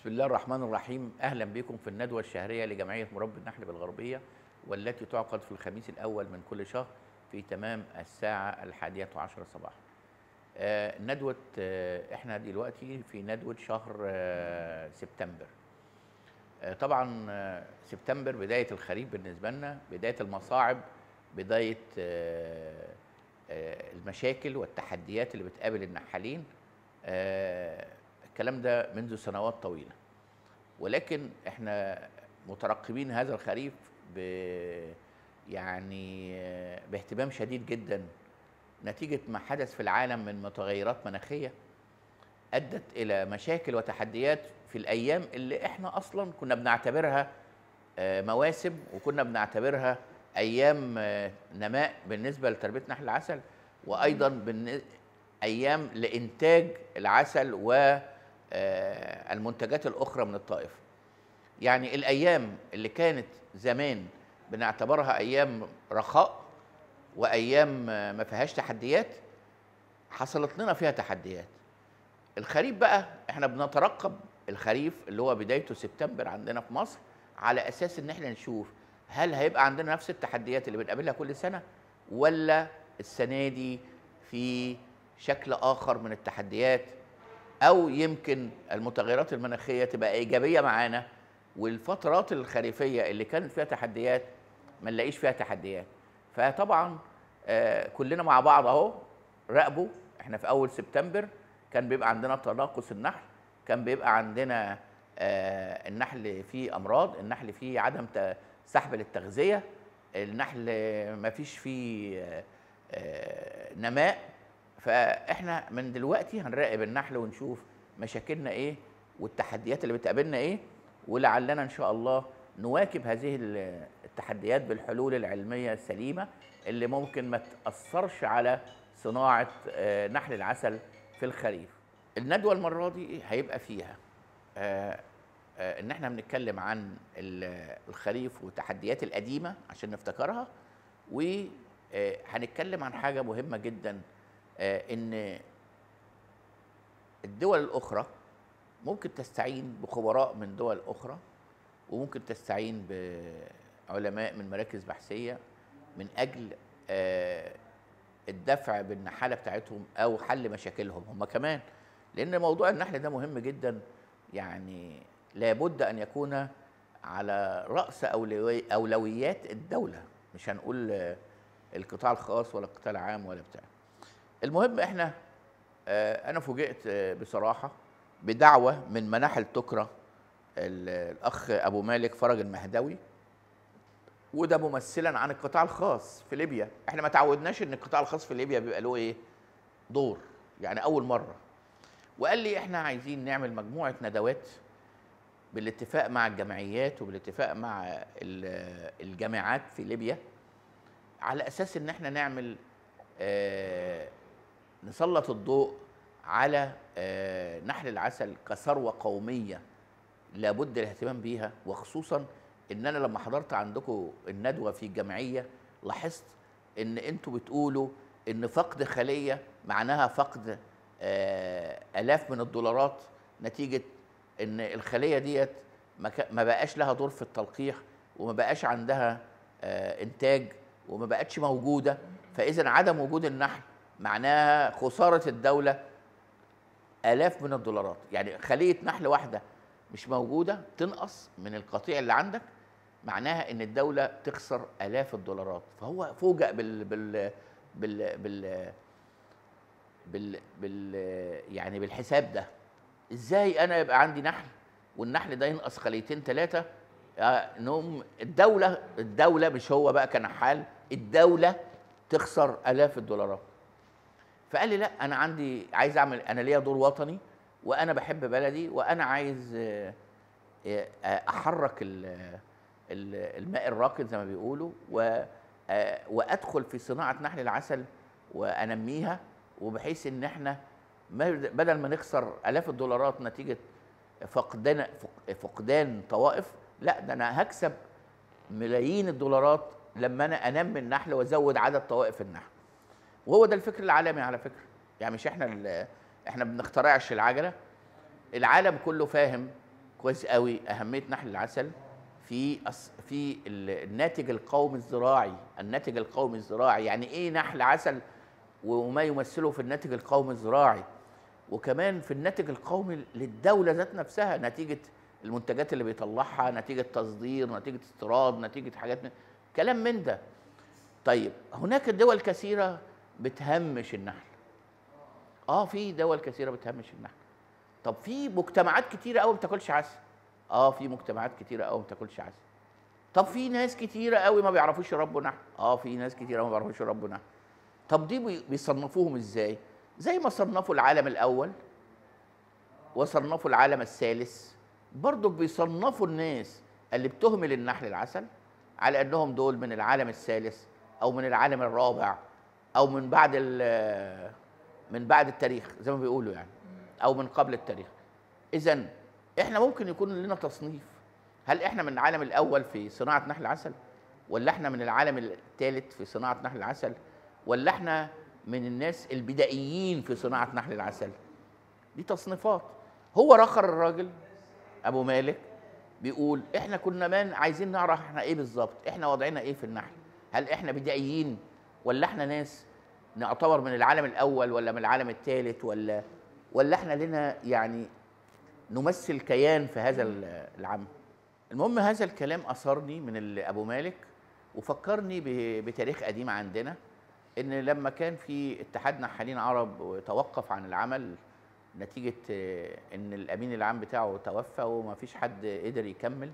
بسم الله الرحمن الرحيم اهلا بكم في الندوه الشهريه لجمعيه مربي النحل بالغربيه والتي تعقد في الخميس الاول من كل شهر في تمام الساعه الحادية عشر صباحا آه ندوه آه احنا دلوقتي في ندوه شهر آه سبتمبر آه طبعا آه سبتمبر بدايه الخريف بالنسبه لنا بدايه المصاعب بدايه آه آه المشاكل والتحديات اللي بتقابل النحالين آه الكلام ده منذ سنوات طويله ولكن احنا مترقبين هذا الخريف ب يعني آه، باهتمام شديد جدا نتيجه ما حدث في العالم من متغيرات مناخيه ادت الى مشاكل وتحديات في الايام اللي احنا اصلا كنا بنعتبرها آه، مواسم وكنا بنعتبرها ايام آه، نماء بالنسبه لتربيه نحل العسل وايضا بالن- ايام لانتاج العسل والمنتجات الاخرى من الطائف يعني الايام اللي كانت زمان بنعتبرها ايام رخاء وايام آه، ما فيهاش تحديات حصلت لنا فيها تحديات الخريف بقى احنا بنترقب الخريف اللي هو بدايته سبتمبر عندنا في مصر على اساس ان احنا نشوف هل هيبقى عندنا نفس التحديات اللي بنقابلها كل سنه ولا السنه دي في شكل اخر من التحديات او يمكن المتغيرات المناخيه تبقى ايجابيه معانا والفترات الخريفيه اللي كانت فيها تحديات ما نلاقيش فيها تحديات فطبعا آه، كلنا مع بعض اهو راقبوا احنا في اول سبتمبر كان بيبقى عندنا تناقص النحل كان بيبقى عندنا آه، النحل فيه امراض النحل فيه عدم ت- سحب للتغذيه النحل ما فيش فيه آه، آه، نماء فاحنا من دلوقتي هنراقب النحل ونشوف مشاكلنا ايه والتحديات اللي بتقابلنا ايه ولعلنا ان شاء الله نواكب هذه ال- التحديات بالحلول العلميه السليمه اللي ممكن ما تاثرش على صناعه آه، نحل العسل في الخريف. الندوه المره دي هيبقى فيها آه، آه، ان احنا بنتكلم عن ال- الخريف والتحديات القديمه عشان نفتكرها وهنتكلم عن حاجه مهمه جدا آه، ان الدول الاخرى ممكن تستعين بخبراء من دول اخرى وممكن تستعين بعلماء من مراكز بحثيه من اجل آه، الدفع بالنحاله بتاعتهم او حل مشاكلهم هم كمان لان موضوع النحل ده مهم جدا يعني لابد ان يكون على راس أولوي- اولويات الدوله مش هنقول آه، القطاع الخاص ولا القطاع العام ولا بتاع المهم احنا آه، انا فوجئت آه، بصراحه بدعوه من مناحل تكرى ال- الاخ ابو مالك فرج المهدوي وده ممثلا عن القطاع الخاص في ليبيا احنا ما تعودناش ان القطاع الخاص في ليبيا بيبقى له ايه دور يعني اول مره وقال لي احنا عايزين نعمل مجموعه ندوات بالاتفاق مع الجمعيات وبالاتفاق مع ال- الجامعات في ليبيا على اساس ان احنا نعمل آه، نسلط الضوء على آه، نحل العسل كثروه قوميه لابد الاهتمام بيها وخصوصا ان انا لما حضرت عندكم الندوه في الجمعيه لاحظت ان انتوا بتقولوا ان فقد خليه معناها فقد آه، الاف من الدولارات نتيجه ان الخليه ديت ما كا- ما بقاش لها دور في التلقيح وما بقاش عندها آه، انتاج وما بقتش موجوده فاذا عدم وجود النحل معناها خساره الدوله آلاف من الدولارات يعني خلية نحل واحدة مش موجودة تنقص من القطيع اللي عندك معناها ان الدولة تخسر آلاف الدولارات فهو فوجئ بال بال بال بال بال, بال يعني بالحساب ده ازاي انا يبقى عندي نحل والنحل ده ينقص خليتين ثلاثة انهم الدولة الدولة مش هو بقى كنحال الدولة تخسر آلاف الدولارات فقال لي لا انا عندي عايز اعمل انا ليا دور وطني وانا بحب بلدي وانا عايز آه، آه، احرك ال- ال- الماء الراكد زي ما بيقولوا و آه، وادخل في صناعه نحل العسل وانميها وبحيث ان احنا ما- بدل ما نخسر الاف الدولارات نتيجه فقدان فق- فقدان طوائف لا ده انا هكسب ملايين الدولارات لما انا انمي النحل وازود عدد طوائف النحل وهو ده الفكر العالمي على فكره يعني مش احنا ال- احنا بنخترعش العجله العالم كله فاهم كويس قوي اهميه نحل العسل في أص... في الناتج القومي الزراعي الناتج القومي الزراعي يعني ايه نحل عسل وما يمثله في الناتج القومي الزراعي وكمان في الناتج القومي للدوله ذات نفسها نتيجه المنتجات اللي بيطلعها نتيجه تصدير نتيجه استيراد نتيجه حاجات من كلام من ده طيب هناك دول كثيره بتهمش النحل اه في دول كثيره بتهمش النحل طب في مجتمعات كتيره قوي ما بتاكلش عسل اه في مجتمعات كتيره قوي ما بتاكلش عسل طب في ناس كتيره قوي ما بيعرفوش يربوا نحل اه في ناس كتيره ما بيعرفوش يربوا نحل طب دي بيصنفوهم ازاي زي ما صنفوا العالم الاول وصنفوا العالم الثالث برضه بيصنفوا الناس اللي بتهمل النحل العسل على انهم دول من العالم الثالث او من العالم الرابع او من بعد من بعد التاريخ زي ما بيقولوا يعني او من قبل التاريخ اذا احنا ممكن يكون لنا تصنيف هل احنا من العالم الاول في صناعه نحل العسل ولا احنا من العالم الثالث في صناعه نحل العسل ولا احنا من الناس البدائيين في صناعه نحل العسل دي تصنيفات هو رخر الراجل ابو مالك بيقول احنا كنا مان عايزين نعرف احنا ايه بالظبط احنا وضعنا ايه في النحل هل احنا بدائيين ولا احنا ناس نعتبر من العالم الاول ولا من العالم الثالث ولا ولا احنا لنا يعني نمثل كيان في هذا العمل المهم هذا الكلام اثرني من ابو مالك وفكرني بتاريخ قديم عندنا ان لما كان في اتحاد نحالين عرب توقف عن العمل نتيجه ان الامين العام بتاعه توفى وما فيش حد قدر يكمل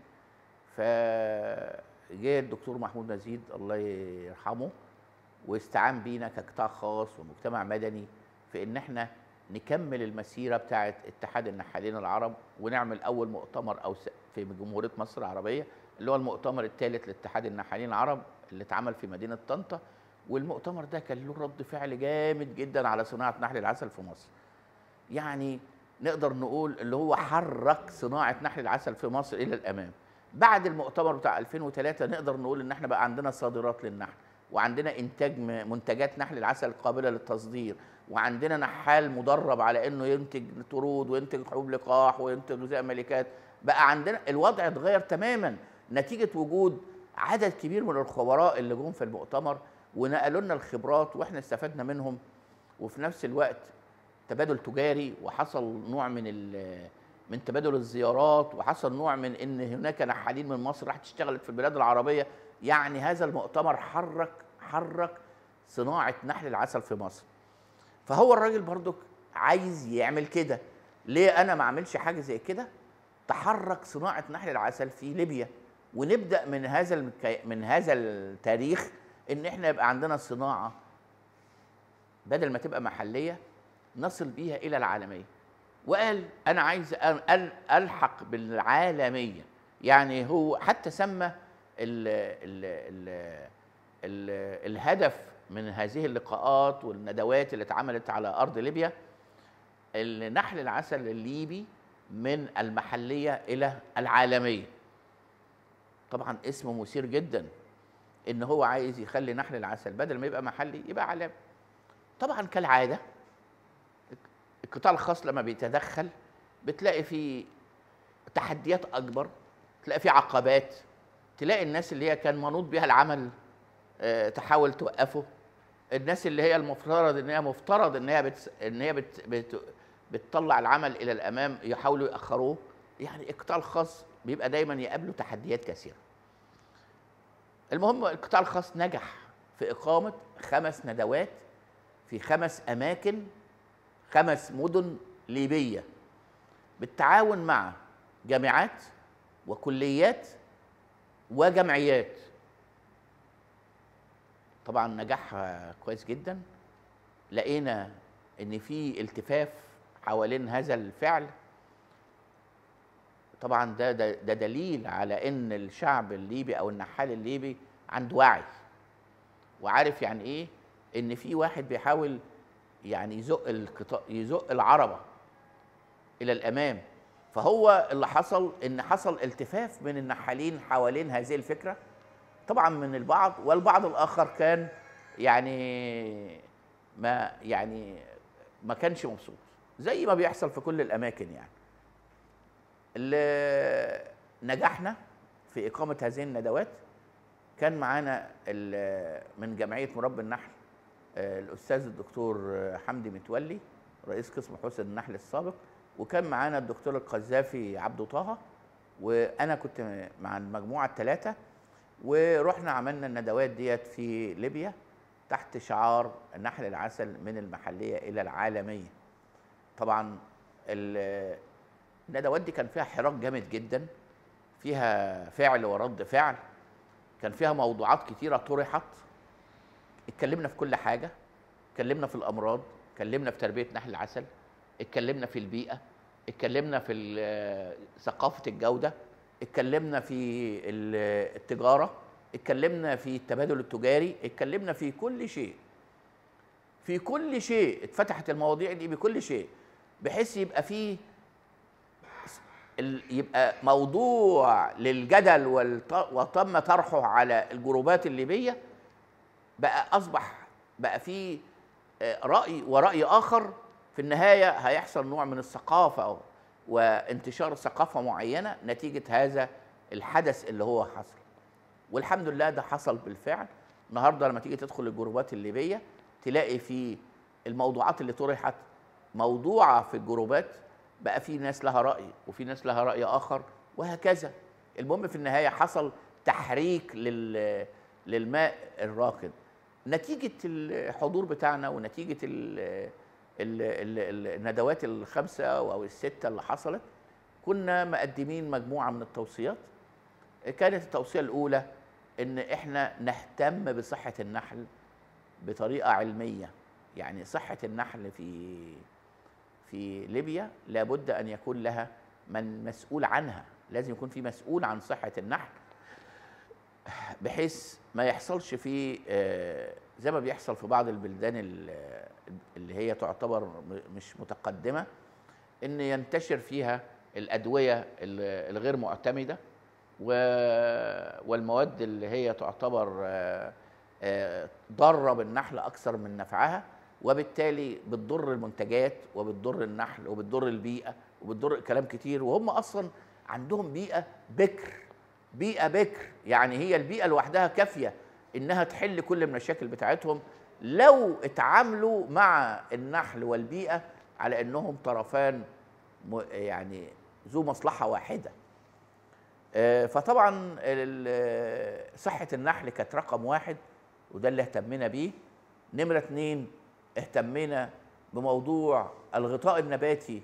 فجاء الدكتور محمود مزيد الله يرحمه واستعان بينا كقطاع خاص ومجتمع مدني في ان احنا نكمل المسيره بتاعه اتحاد النحالين العرب ونعمل اول مؤتمر او في جمهوريه مصر العربيه اللي هو المؤتمر الثالث لاتحاد النحالين العرب اللي اتعمل في مدينه طنطا والمؤتمر ده كان له رد فعل جامد جدا على صناعه نحل العسل في مصر. يعني نقدر نقول اللي هو حرك صناعه نحل العسل في مصر الى الامام. بعد المؤتمر بتاع 2003 نقدر نقول ان احنا بقى عندنا صادرات للنحل وعندنا انتاج منتجات نحل العسل قابله للتصدير وعندنا نحال مدرب على انه ينتج طرود وينتج حبوب لقاح وينتج غذاء ملكات بقى عندنا الوضع اتغير تماما نتيجه وجود عدد كبير من الخبراء اللي جم في المؤتمر ونقلوا لنا الخبرات واحنا استفدنا منهم وفي نفس الوقت تبادل تجاري وحصل نوع من من تبادل الزيارات وحصل نوع من ان هناك نحالين من مصر راحت اشتغلت في البلاد العربيه يعني هذا المؤتمر حرك حرك صناعه نحل العسل في مصر فهو الراجل برضك عايز يعمل كده ليه انا ما اعملش حاجه زي كده تحرك صناعه نحل العسل في ليبيا ونبدا من هذا المكي... من هذا التاريخ ان احنا يبقى عندنا صناعه بدل ما تبقى محليه نصل بيها الى العالميه وقال انا عايز الحق بالعالميه يعني هو حتى سمى ال ال ال ال الهدف من هذه اللقاءات والندوات اللي اتعملت على ارض ليبيا نحل العسل الليبي من المحليه الى العالميه طبعا اسم مثير جدا ان هو عايز يخلي نحل العسل بدل ما يبقى محلي يبقى عالمي طبعا كالعاده القطاع الخاص لما بيتدخل بتلاقي فيه تحديات اكبر تلاقي فيه عقبات تلاقي الناس اللي هي كان منوط بها العمل أه تحاول توقفه الناس اللي هي المفترض ان هي مفترض ان هي بت ان هي بت بت بتطلع العمل الى الامام يحاولوا ياخروه يعني القطاع الخاص بيبقى دايما يقابله تحديات كثيره المهم القطاع الخاص نجح في اقامه خمس ندوات في خمس اماكن خمس مدن ليبيه بالتعاون مع جامعات وكليات وجمعيات طبعا نجاحها كويس جدا لقينا ان في التفاف حوالين هذا الفعل طبعا ده, ده ده دليل على ان الشعب الليبي او النحال الليبي عنده وعي وعارف يعني ايه ان في واحد بيحاول يعني يزق القطاع يزق العربه الى الامام فهو اللي حصل ان حصل التفاف من النحالين حوالين هذه الفكره طبعا من البعض والبعض الاخر كان يعني ما يعني ما كانش مبسوط زي ما بيحصل في كل الاماكن يعني نجحنا في اقامه هذه الندوات كان معانا ال- من جمعيه مربي النحل آه، الاستاذ الدكتور حمدي متولي رئيس قسم حسن النحل السابق وكان معانا الدكتور القذافي عبده طه وانا كنت مع المجموعه الثلاثه ورحنا عملنا الندوات ديت في ليبيا تحت شعار نحل العسل من المحليه الى العالميه طبعا ال- الندوات دي كان فيها حراك جامد جدا فيها فعل ورد فعل كان فيها موضوعات كتيره طرحت اتكلمنا في كل حاجه اتكلمنا في الامراض اتكلمنا في تربيه نحل العسل اتكلمنا في البيئه اتكلمنا في ال- ثقافه الجوده اتكلمنا في ال- التجاره اتكلمنا في التبادل التجاري اتكلمنا في كل شيء في كل شيء اتفتحت المواضيع دي بكل شيء بحيث يبقى فيه ال- يبقى موضوع للجدل والط- وتم طرحه على الجروبات الليبيه بقى اصبح بقى في آه، راي وراي اخر في النهايه هيحصل نوع من الثقافه وانتشار ثقافه معينه نتيجه هذا الحدث اللي هو حصل والحمد لله ده حصل بالفعل النهارده لما تيجي تدخل الجروبات الليبيه تلاقي في الموضوعات اللي طرحت موضوعه في الجروبات بقى في ناس لها راي وفي ناس لها راي اخر وهكذا المهم في النهايه حصل تحريك لل للماء الراكد نتيجه الحضور بتاعنا ونتيجه ال ال ال الندوات الخمسه او السته اللي حصلت كنا مقدمين مجموعه من التوصيات كانت التوصيه الاولى ان احنا نهتم بصحه النحل بطريقه علميه يعني صحه النحل في في ليبيا لابد ان يكون لها من مسؤول عنها لازم يكون في مسؤول عن صحه النحل بحيث ما يحصلش فيه آه، زي ما بيحصل في بعض البلدان ال- اللي هي تعتبر م- مش متقدمه ان ينتشر فيها الادويه ال- الغير معتمده و- والمواد اللي هي تعتبر آه، آه، ضاره بالنحل اكثر من نفعها وبالتالي بتضر المنتجات وبتضر النحل وبتضر البيئه وبتضر كلام كتير وهم اصلا عندهم بيئه بكر بيئه بكر يعني هي البيئه لوحدها كافيه انها تحل كل المشاكل بتاعتهم لو اتعاملوا مع النحل والبيئه على انهم طرفان م- يعني ذو مصلحه واحده آه، فطبعا ال- صحه النحل كانت رقم واحد وده اللي اهتمينا بيه نمره اتنين اهتمينا بموضوع الغطاء النباتي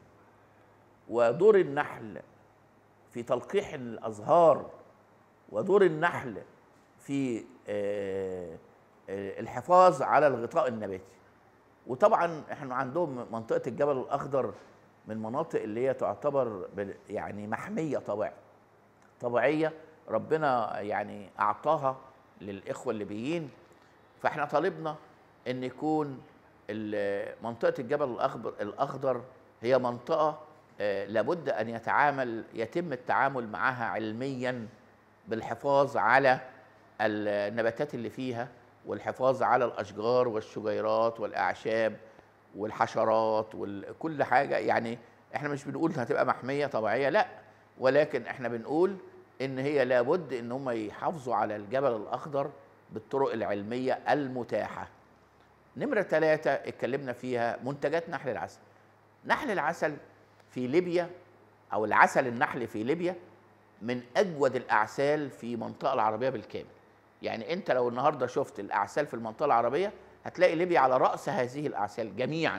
ودور النحل في تلقيح الازهار ودور النحل في آه، آه، الحفاظ على الغطاء النباتي وطبعا احنا عندهم منطقه الجبل الاخضر من المناطق اللي هي تعتبر بال- يعني محميه طبيعي طبيعيه ربنا يعني اعطاها للاخوه الليبيين فاحنا طالبنا ان يكون ال- منطقه الجبل الاخضر الاخضر هي منطقه آه، لابد ان يتعامل يتم التعامل معها علميا بالحفاظ على النباتات اللي فيها والحفاظ على الاشجار والشجيرات والاعشاب والحشرات وكل حاجه يعني احنا مش بنقول هتبقى محميه طبيعيه لا ولكن احنا بنقول ان هي لابد ان هم يحافظوا على الجبل الاخضر بالطرق العلميه المتاحه نمره ثلاثة اتكلمنا فيها منتجات نحل العسل نحل العسل في ليبيا او العسل النحل في ليبيا من اجود الاعسال في المنطقه العربيه بالكامل يعني انت لو النهارده شفت الاعسال في المنطقه العربيه هتلاقي ليبيا على راس هذه الاعسال جميعا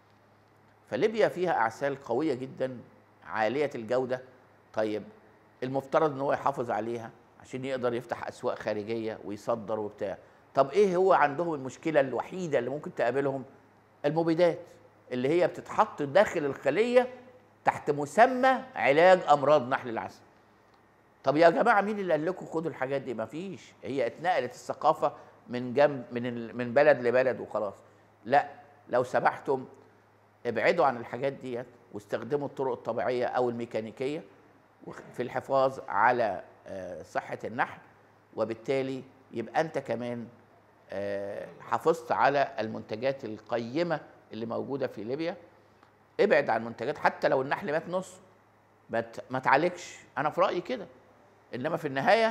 فليبيا فيها اعسال قويه جدا عاليه الجوده طيب المفترض ان هو يحافظ عليها عشان يقدر يفتح اسواق خارجيه ويصدر وبتاع طب ايه هو عندهم المشكله الوحيده اللي ممكن تقابلهم المبيدات اللي هي بتتحط داخل الخليه تحت مسمى علاج امراض نحل العسل طب يا جماعه مين اللي قال لكم خدوا الحاجات دي مفيش هي اتنقلت الثقافه من جنب من ال- من بلد لبلد وخلاص لا لو سمحتم ابعدوا عن الحاجات ديت واستخدموا الطرق الطبيعيه او الميكانيكيه وخ- في الحفاظ على آه، صحه النحل وبالتالي يبقى انت كمان آه، حافظت على المنتجات القيمه اللي موجوده في ليبيا ابعد عن منتجات حتى لو النحل مات نص ما ت- ما تعالجش انا في رايي كده انما في النهايه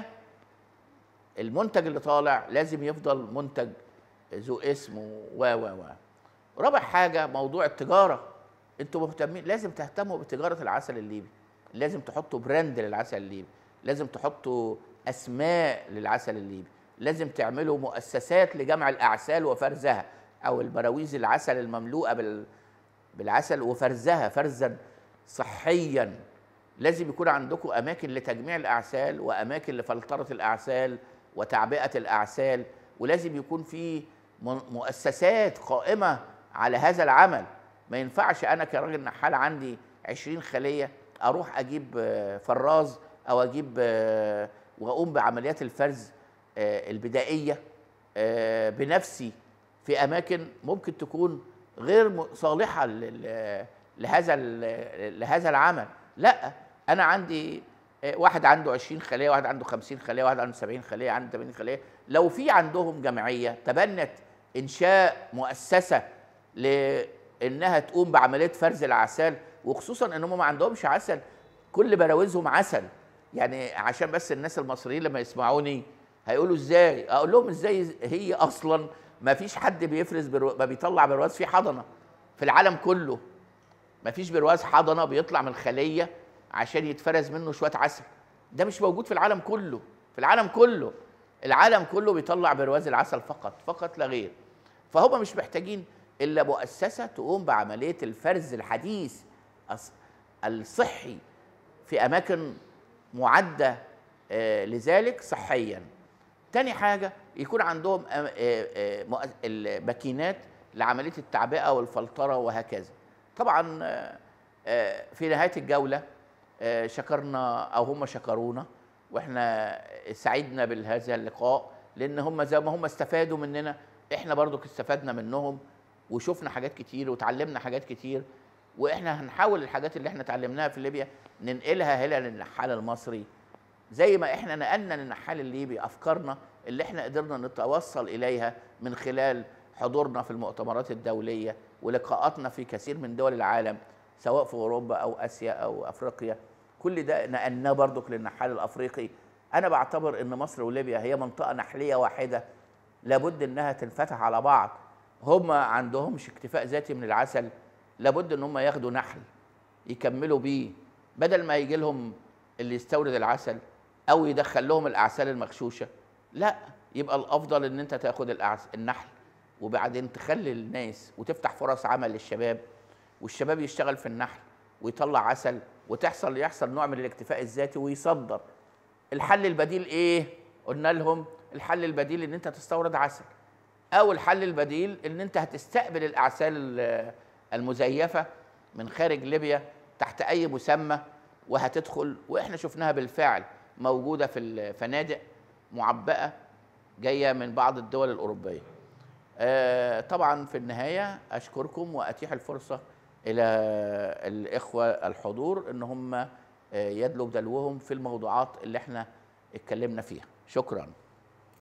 المنتج اللي طالع لازم يفضل منتج ذو اسم و و و رابع حاجه موضوع التجاره انتوا مهتمين لازم تهتموا بتجاره العسل الليبي لازم تحطوا براند للعسل الليبي لازم تحطوا اسماء للعسل الليبي لازم تعملوا مؤسسات لجمع الاعسال وفرزها او البراويز العسل المملوءه بال بالعسل وفرزها فرزا صحيا لازم يكون عندكم اماكن لتجميع الاعسال واماكن لفلتره الاعسال وتعبئه الاعسال ولازم يكون في م- مؤسسات قائمه على هذا العمل ما ينفعش انا كراجل نحال عندي 20 خليه اروح اجيب آه، فراز او اجيب آه، واقوم بعمليات الفرز آه، البدائيه آه، بنفسي في اماكن ممكن تكون غير م- صالحه لل- لهذا ال- لهذا العمل لا انا عندي آه، واحد عنده 20 خليه واحد عنده 50 خليه واحد عنده 70 خليه عنده 80 خليه لو في عندهم جمعيه تبنت انشاء مؤسسه لانها تقوم بعمليه فرز العسل وخصوصا ان هم ما عندهمش عسل كل براوزهم عسل يعني عشان بس الناس المصريين لما يسمعوني هيقولوا ازاي اقول لهم ازاي هي اصلا ما فيش حد بيفرز برو... ما بيطلع برواز في حضنه في العالم كله ما فيش برواز حضنه بيطلع من الخليه عشان يتفرز منه شويه عسل ده مش موجود في العالم كله في العالم كله العالم كله بيطلع برواز العسل فقط فقط لا غير فهم مش محتاجين الا مؤسسه تقوم بعمليه الفرز الحديث الص- الصحي في اماكن معده آه، لذلك صحيا تاني حاجه يكون عندهم آه، آه، آه، مؤ- الماكينات لعمليه التعبئه والفلتره وهكذا طبعا آه، آه، في نهايه الجوله آه، شكرنا او هم شكرونا واحنا سعدنا بهذا اللقاء لان هم زي ما هم استفادوا مننا احنا برضو استفدنا منهم وشفنا حاجات كتير وتعلمنا حاجات كتير واحنا هنحاول الحاجات اللي احنا اتعلمناها في ليبيا ننقلها هنا للنحال المصري زي ما احنا نقلنا للنحال الليبي افكارنا اللي احنا قدرنا نتوصل اليها من خلال حضورنا في المؤتمرات الدوليه ولقاءاتنا في كثير من دول العالم سواء في اوروبا او اسيا او افريقيا كل ده نقلناه برضك للنحال الافريقي انا بعتبر ان مصر وليبيا هي منطقه نحليه واحده لابد انها تنفتح على بعض هم عندهمش اكتفاء ذاتي من العسل لابد ان هم ياخدوا نحل يكملوا بيه بدل ما يجي لهم اللي يستورد العسل او يدخل لهم الاعسال المغشوشه لا يبقى الافضل ان انت تاخد الأعس... النحل وبعدين تخلي الناس وتفتح فرص عمل للشباب والشباب يشتغل في النحل ويطلع عسل وتحصل يحصل نوع من الاكتفاء الذاتي ويصدر الحل البديل ايه قلنا لهم الحل البديل ان انت تستورد عسل او الحل البديل ان انت هتستقبل الاعسال ال- المزيفه من خارج ليبيا تحت اي مسمى وهتدخل واحنا شفناها بالفعل موجوده في الفنادق معبأه جايه من بعض الدول الاوروبيه آه، طبعا في النهايه اشكركم واتيح الفرصه الى الاخوه الحضور ان هم آه، يدلوا بدلوهم في الموضوعات اللي احنا اتكلمنا فيها شكرا